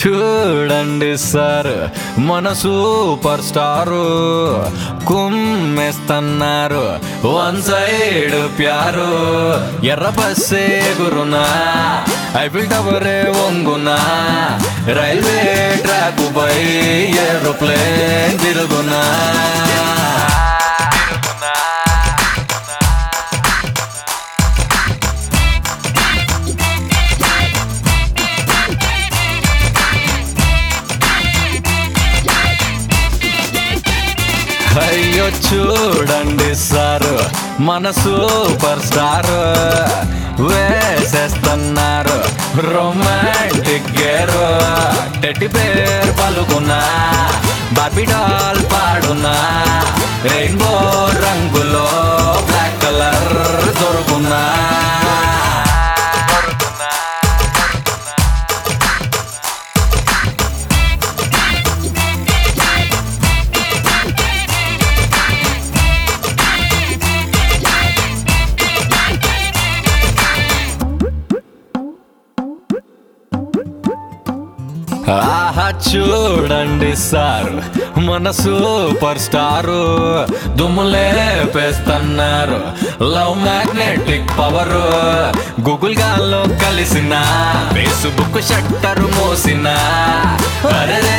చూడండి సార్ మన super star కుమ్మేస్తున్నారు వన్ సైడ్ ప్యారు ఎర్ర బస్సే గురునా ఐఫిల్ టవరే వంగునా రైల్వే ట్రాక్ పై ఏరోప్లేన్ తిరుగునా అయ్యో చూడండి సార్ మన సూపర్ స్టార్ వేసేస్తున్నారు రొమాంటిక్ గేరు టెట్టి పేరు పలుకున్నా బాబీ డాల్ పాడునా రెయిన్బో రంగులో బ్లాక్ కలర్ దొరుకున్నా ఆహా చూడండి సార్ మన సూపర్ స్టారు దుమ్ములే పేస్తున్నారు లవ్ మ్యాగ్నెటిక్ పవర్ గూగుల్ గాల్లో కలిసిన ఫేస్బుక్ షట్టర్ మోసిన అరే